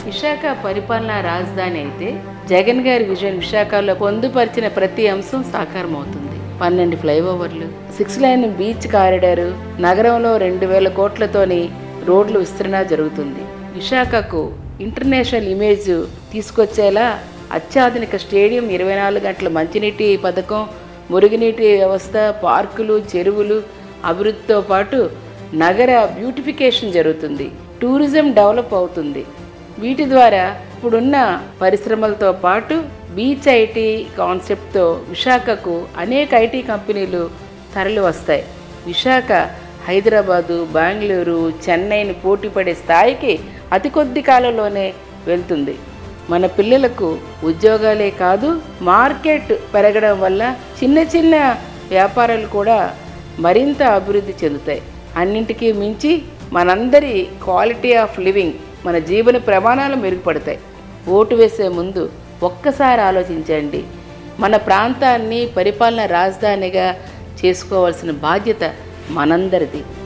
విశాఖ పరిపాలనా రాజధాని అయితే జగన్ గారి విజన్ విశాఖలో పొందుపరిచిన ప్రతి అంశం సాకారం అవుతుంది పన్నెండు ఫ్లైఓవర్లు సిక్స్ లైన్ బీచ్ కారిడారు నగరంలో రెండు వేల కోట్లతోని రోడ్లు విస్తరణ జరుగుతుంది విశాఖకు ఇంటర్నేషనల్ ఇమేజ్ తీసుకొచ్చేలా అత్యాధునిక స్టేడియం ఇరవై నాలుగు గంటల మంచినీటి పథకం మురుగునీటి వ్యవస్థ పార్కులు చెరువులు అభివృద్ధితో పాటు నగర బ్యూటిఫికేషన్ జరుగుతుంది టూరిజం డెవలప్ అవుతుంది వీటి ద్వారా ఇప్పుడున్న పరిశ్రమలతో పాటు బీచ్ ఐటీ కాన్సెప్ట్తో విశాఖకు అనేక ఐటీ కంపెనీలు తరలి వస్తాయి విశాఖ హైదరాబాదు బెంగళూరు చెన్నైని పోటీపడే స్థాయికి అతి కొద్ది కాలంలోనే వెళ్తుంది మన పిల్లలకు ఉద్యోగాలే కాదు మార్కెట్ పెరగడం వల్ల చిన్న చిన్న వ్యాపారాలు కూడా మరింత అభివృద్ధి చెందుతాయి అన్నింటికీ మించి మనందరి క్వాలిటీ ఆఫ్ లివింగ్ మన జీవన ప్రమాణాలు మెరుగుపడతాయి ఓటు వేసే ముందు ఒక్కసారి ఆలోచించండి మన ప్రాంతాన్ని పరిపాలన రాజధానిగా చేసుకోవాల్సిన బాధ్యత మనందరిది